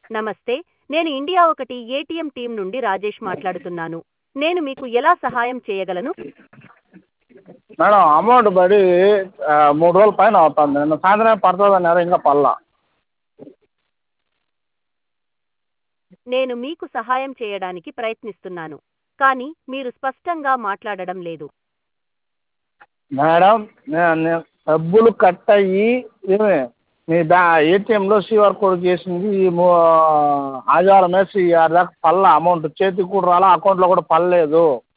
నమస్తే నేను ఇండియా ఒకటి ఏటీఎం టీం నుండి రాజేష్ మాట్లాడుతున్నాను నేను మీకు ఎలా సహాయం చేయగలను మేడం అమౌంట్ పడి మూడు రోజుల పైన అవుతుంది నిన్న సాయంత్రం పడుతుంది అన్నారు ఇంకా పడలా నేను మీకు సహాయం చేయడానికి ప్రయత్నిస్తున్నాను కానీ మీరు స్పష్టంగా మాట్లాడడం లేదు మేడం నేను నేను డబ్బులు కట్ అయ్యి ఏమి మీ బ్యా ఏటీఎంలో క్యూఆర్ కోడ్ చేసింది ఈ మూ ఆదివారం వేసి ఈ దాకా పడలా అమౌంట్ చేతికి కూడా రాలా అకౌంట్లో కూడా పడలేదు